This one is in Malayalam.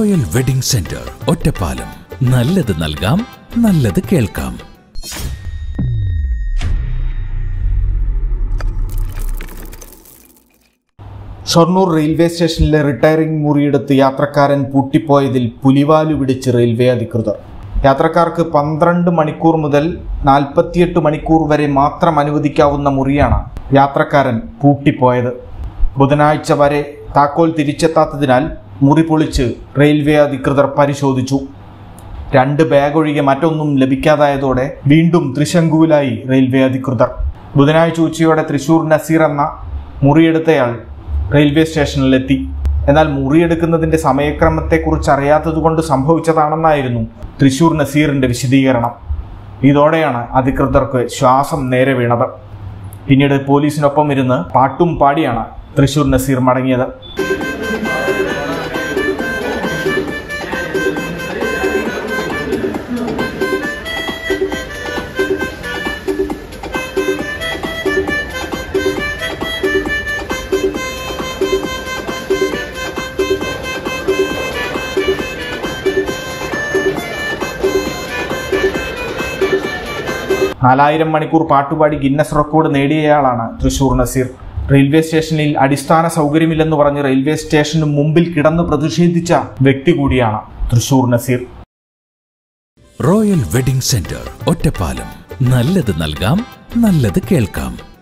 റോയൽ വെഡിംഗ് സെന്റർ ഒറ്റപ്പാലം നല്ലത് നൽകാം നല്ലത് കേൾക്കാം ഷൊർണൂർ റെയിൽവേ സ്റ്റേഷനിലെ റിട്ടയറിംഗ് മുറിയെടുത്ത് യാത്രക്കാരൻ പൂട്ടിപ്പോയതിൽ പുലിവാലു പിടിച്ച് റെയിൽവേ അധികൃതർ യാത്രക്കാർക്ക് പന്ത്രണ്ട് മണിക്കൂർ മുതൽ നാൽപ്പത്തിയെട്ട് മണിക്കൂർ വരെ മാത്രം അനുവദിക്കാവുന്ന മുറിയാണ് യാത്രക്കാരൻ പൂട്ടിപ്പോയത് ബുധനാഴ്ച വരെ താക്കോൽ തിരിച്ചെത്താത്തതിനാൽ മുറി പൊളിച്ച് റെയിൽവേ അധികൃതർ പരിശോധിച്ചു രണ്ട് ബാഗ് ഒഴികെ മറ്റൊന്നും ലഭിക്കാതായതോടെ വീണ്ടും ത്രിശങ്കുവിലായി റെയിൽവേ അധികൃതർ ബുധനാഴ്ച ഉച്ചയോടെ തൃശൂർ നസീർ എന്ന മുറിയെടുത്തയാൾ റെയിൽവേ സ്റ്റേഷനിലെത്തി എന്നാൽ മുറിയെടുക്കുന്നതിന്റെ സമയക്രമത്തെക്കുറിച്ച് അറിയാത്തതുകൊണ്ട് സംഭവിച്ചതാണെന്നായിരുന്നു തൃശൂർ നസീറിന്റെ വിശദീകരണം ഇതോടെയാണ് അധികൃതർക്ക് ശ്വാസം നേരെ വീണത് പിന്നീട് പോലീസിനൊപ്പം ഇരുന്ന് പാട്ടും പാടിയാണ് തൃശൂർ നസീർ മടങ്ങിയത് നാലായിരം മണിക്കൂർ പാട്ടുപാടി ഗിന്നസ് റെക്കോർഡ് നേടിയയാളാണ് തൃശൂർ നസീർ റെയിൽവേ സ്റ്റേഷനിൽ അടിസ്ഥാന സൗകര്യമില്ലെന്ന് പറഞ്ഞ് റെയിൽവേ സ്റ്റേഷന് മുമ്പിൽ കിടന്ന് പ്രതിഷേധിച്ച വ്യക്തി കൂടിയാണ് Thrissur Nazeer royal wedding centre Ottapalam നല്ലത് നൽകാം നല്ലത് കേൾക്കാം